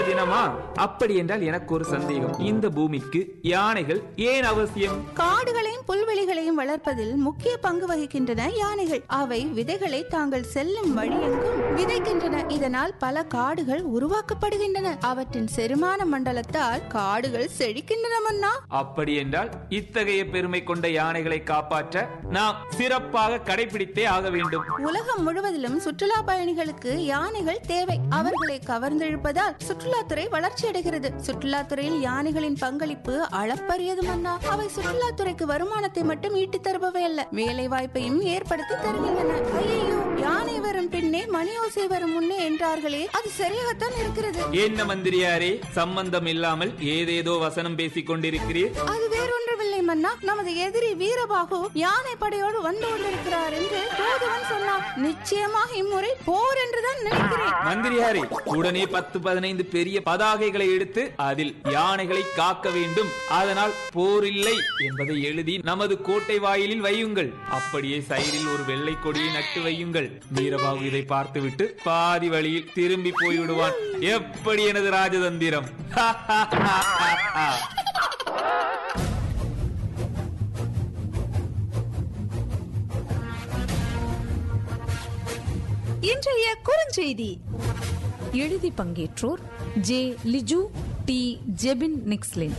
தினமா அப்படி என்றால் எனக்கு ஒரு சந்தேகம் இந்த பூமிக்கு யானைகள் ஏன் அவசியம் காடுகளையும் புல்வெளிகளையும் வளர்ப்பதில் முக்கிய பங்கு வகிக்கின்றன யானைகள் அவை விதைகளை தாங்கள் செல்லும் வழியெங்கும் விதைக்கின்றன இதனால் பல காடுகள் உருவாக்கப்படுகின்றன அவற்றின் செரிமான மண்டலத்தால் காடுகள் செழிக்கின்றன மன்னா அப்படி என்றால் இத்தகைய பெருமை கொண்ட யானைகளை காப்பாற்ற நாம் சிறப்பாக கடைபிடித்தே ஆக வேண்டும் உலகம் முழுவதிலும் சுற்றுலா பயணிகளுக்கு யானைகள் தேவை அவர்களை கவர்ந்திழுப்பதால் சுற்றுலாத்துறை வளர்ச்சி அடைகிறது சுற்றுலாத்துறையில் யானைகளின் பங்களிப்பு அளப்பரியது மன்னா அவை சுற்றுலாத்துறைக்கு வருமானத்தை மட்டும் ஈட்டித் தருபவை அல்ல வேலை வாய்ப்பையும் ஏற்படுத்தி தருகின்றன ஐயோ யானை வரும் பின்னே மணி ஓசை வரும் முன்னே என்றார்களே அது சரியாகத்தான் இருக்கிறது என்ன மந்திரியாரே சம்பந்தம் இல்லாமல் ஏதேதோ வசனம் பேசிக் கொண்டிருக்கிறீர் அது வேறொன்றுமில்லை மன்னா நமது எதிரி வீரபாகு யானை படையோடு வந்து கொண்டிருக்கிறார் என்று தூதுவன் சொன்னான் நிச்சயமாக இம்முறை போர் என்றுதான் நினைக்கிறேன் மந்திரியாரே உடனே பத்து பதினைந்து பெரிய பதாகைகளை எடுத்து அதில் யானைகளை காக்க வேண்டும் அதனால் போர் இல்லை என்பதை எழுதி நமது கோட்டை வாயிலில் வையுங்கள் அப்படியே சைடில் ஒரு வெள்ளை கொடியை நட்டு வையுங்கள் வீரபாகு இதை பார்த்துவிட்டு பாதி வழியில் திரும்பி போய்விடுவான் எப்படி எனது ராஜதந்திரம் இன்றைய குறுஞ்செய்தி எழுதி பங்கேற்றோர் ஜே லிஜு டி ஜெபின் நிக்ஸ்லின்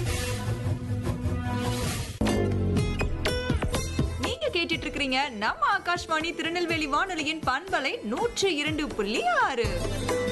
நீங்க கேட்டுட்டு இருக்கிறீங்க நம்ம ஆகாஷ்வாணி திருநெல்வேலி வானொலியின் பண்பலை நூற்று இரண்டு புள்ளி ஆறு